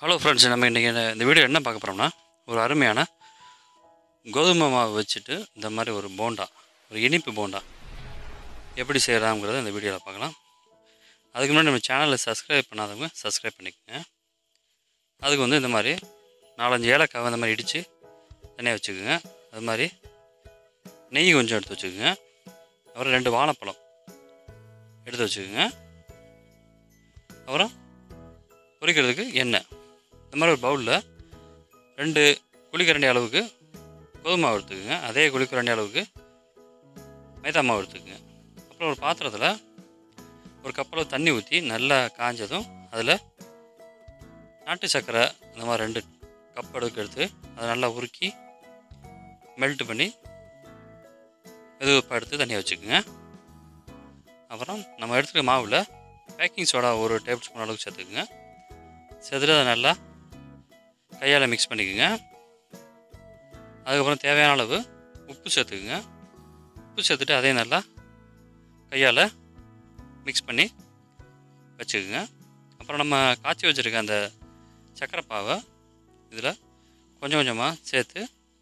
hello friends நம்ம இன்றைக்கி இந்த வீடியோ என்ன பார்க்க போகிறோம்னா ஒரு அருமையான கோதுமை மாவு வச்சுட்டு இந்த மாதிரி ஒரு போண்டா ஒரு இனிப்பு போண்டா எப்படி செய்யலாம்ங்கிறத இந்த வீடியோவில் பார்க்கலாம் அதுக்கு முன்னாடி நம்ம சேனலை சப்ஸ்கிரைப் பண்ணாதவங்க சப்ஸ்கிரைப் பண்ணிக்கோங்க அதுக்கு வந்து இந்த மாதிரி நாலஞ்சு ஏலக்காவை இந்த மாதிரி இடித்து தனியாக வச்சுக்கோங்க அது மாதிரி நெய் கொஞ்சம் எடுத்து வச்சுக்கோங்க அப்புறம் ரெண்டு வாழைப்பழம் எடுத்து வச்சுக்கோங்க அப்புறம் பொரிக்கிறதுக்கு எண்ணெய் இந்த மாதிரி ஒரு பவுலில் ரெண்டு குழிக்கரண்டி அளவுக்கு கோதுமை மாவு எடுத்துக்கோங்க அதே குழிக்கரண்டி அளவுக்கு மைதா மாவு எடுத்துக்கோங்க அப்புறம் ஒரு பாத்திரத்தில் ஒரு கப்பளவு தண்ணி ஊற்றி நல்லா காஞ்சதும் அதில் நாட்டு சர்க்கரை இந்த மாதிரி ரெண்டு கப் அளவுக்கு எடுத்து அதை நல்லா உருக்கி மெல்ட் பண்ணி மெதுவப்பாக எடுத்து தனியாக வச்சுக்கோங்க அப்புறம் நம்ம எடுத்துக்க மாவில் பேக்கிங் சோடா ஒரு டேபிள் ஸ்பூன் அளவுக்கு சேர்த்துக்குங்க சேர்த்துட்டு அதை நல்லா கையால் மிக்ஸ் பண்ணிக்கோங்க அதுக்கப்புறம் தேவையான அளவு உப்பு சேர்த்துக்குங்க உப்பு சேர்த்துட்டு அதையும் நல்லா கையால் மிக்ஸ் பண்ணி வச்சுக்குங்க அப்புறம் நம்ம காய்ச்சி வச்சுருக்க அந்த சக்கரை பாவை இதில் கொஞ்சம் கொஞ்சமாக சேர்த்து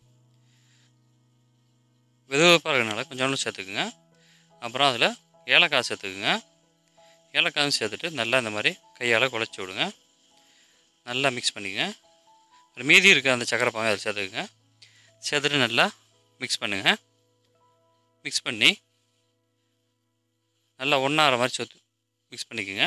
வெதுவெப்பாக இருக்கனால கொஞ்சோண்டு சேர்த்துக்குங்க அப்புறம் அதில் ஏலக்காய் சேர்த்துக்குங்க ஏலக்காயும் சேர்த்துட்டு நல்லா இந்த மாதிரி கையால் குழச்சி விடுங்க நல்லா மிக்ஸ் பண்ணிக்கங்க அப்புறம் மீதி இருக்க அந்த சக்கரை பாவை அதில் சேர்த்துக்குங்க சேர்த்துட்டு நல்லா மிக்ஸ் பண்ணுங்கள் மிக்ஸ் பண்ணி நல்லா ஒன்றாகிற மாதிரி சேர்த்து மிக்ஸ் பண்ணிக்கோங்க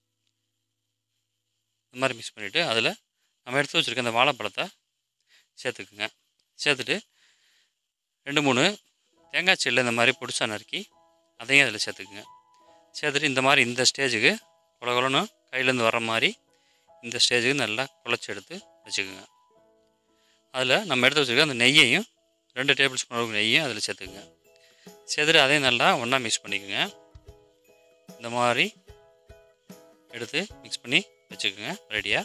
இந்த மாதிரி மிக்ஸ் பண்ணிவிட்டு அதில் நம்ம எடுத்து வச்சுருக்க அந்த வாழைப்பழத்தை சேர்த்துக்குங்க சேர்த்துட்டு ரெண்டு மூணு தேங்காய் செல்லு இந்த மாதிரி பொடிசா நறுக்கி அதையும் அதில் சேர்த்துக்குங்க சேர்த்துட்டு இந்த மாதிரி இந்த ஸ்டேஜுக்கு குல குலன்னு கையிலேருந்து வர மாதிரி இந்த ஸ்டேஜுக்கு நல்லா குழச்சி எடுத்து வச்சுக்கோங்க அதில் நம்ம எடுத்து வச்சுருக்க அந்த நெய்யையும் ரெண்டு டேபிள் ஸ்பூன் அளவுக்கு நெய்யும் அதில் சேர்த்துக்குங்க சேர்த்துட்டு அதையும் நல்லா ஒன்றா மிக்ஸ் பண்ணிக்கோங்க இந்த மாதிரி எடுத்து மிக்ஸ் பண்ணி வச்சுக்கோங்க ரெடியாக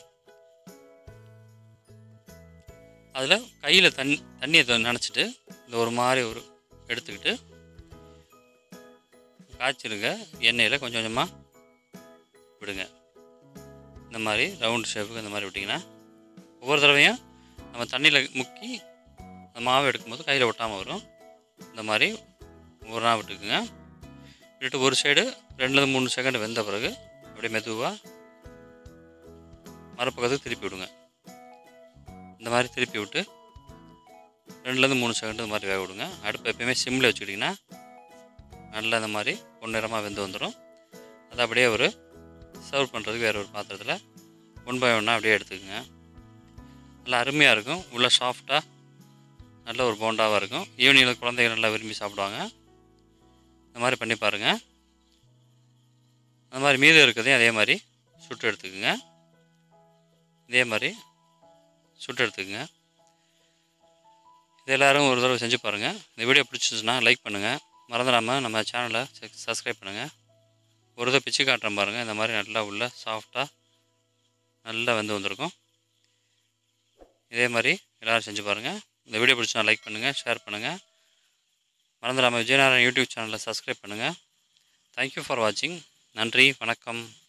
அதில் கையில் தண்ணி தண்ணியை நினச்சிட்டு இந்த ஒரு மாதிரி ஒரு எடுத்துக்கிட்டு காய்ச்சிருக்க எண்ணெயில் கொஞ்சம் கொஞ்சமாக விடுங்க இந்த மாதிரி ரவுண்ட் ஷேப்புக்கு இந்த மாதிரி விட்டிங்கன்னா ஒவ்வொரு தடவையும் நம்ம தண்ணியில் முக்கி அந்த மாவு எடுக்கும்போது கையில் ஒட்டாமல் வரும் இந்த மாதிரி ஒரு நாள் விட்டுக்குங்க விட்டுட்டு ஒரு சைடு ரெண்டுலேருந்து மூணு செகண்ட் வெந்த பிறகு அப்படியே மெதுவாக மறுபக்கத்துக்கு திருப்பி விடுங்க இந்த மாதிரி திருப்பி விட்டு ரெண்டுலேருந்து மூணு செகண்ட் இந்த மாதிரி வேக விடுங்க அடுப்பு எப்பயுமே சிம்மில் வச்சுக்கிட்டிங்கன்னா நல்லா இந்த மாதிரி பொன்னிறமாக வெந்து வந்துடும் அதை அப்படியே ஒரு சர்வ் பண்ணுறதுக்கு வேறு ஒரு பாத்திரத்தில் ஒன் பை ஒன்னாக அப்படியே எடுத்துக்கோங்க நல்லா அருமையாக இருக்கும் உள்ள சாஃப்டாக நல்ல ஒரு போண்டாவாக இருக்கும் ஈவினிங்கில் குழந்தைங்க நல்லா விரும்பி சாப்பிடுவாங்க இந்த மாதிரி பண்ணி பாருங்கள் அந்த மாதிரி மீதம் இருக்கிறதையும் அதே மாதிரி சுட்டு எடுத்துக்கோங்க இதே மாதிரி சுட்டு எடுத்துக்கோங்க இது எல்லோரும் ஒரு தடவை செஞ்சு பாருங்கள் இந்த வீடியோ பிடிச்சிச்சுன்னா லைக் பண்ணுங்கள் மறந்துடாமல் நம்ம சேனலை சப்ஸ்கிரைப் பண்ணுங்கள் ஒரு இதை பிச்சு காட்டுறேன் பாருங்கள் இந்த மாதிரி நல்லா உள்ள சாஃப்டாக நல்லா வெந்து வந்திருக்கும் இதே மாதிரி எல்லோரும் செஞ்சு பாருங்கள் இந்த வீடியோ பிடிச்சா லைக் பண்ணுங்கள் ஷேர் பண்ணுங்கள் மறந்துடாமல் விஜயநாராயண் யூடியூப் சேனலை சப்ஸ்கிரைப் பண்ணுங்கள் தேங்க்யூ ஃபார் வாட்சிங் நன்றி வணக்கம்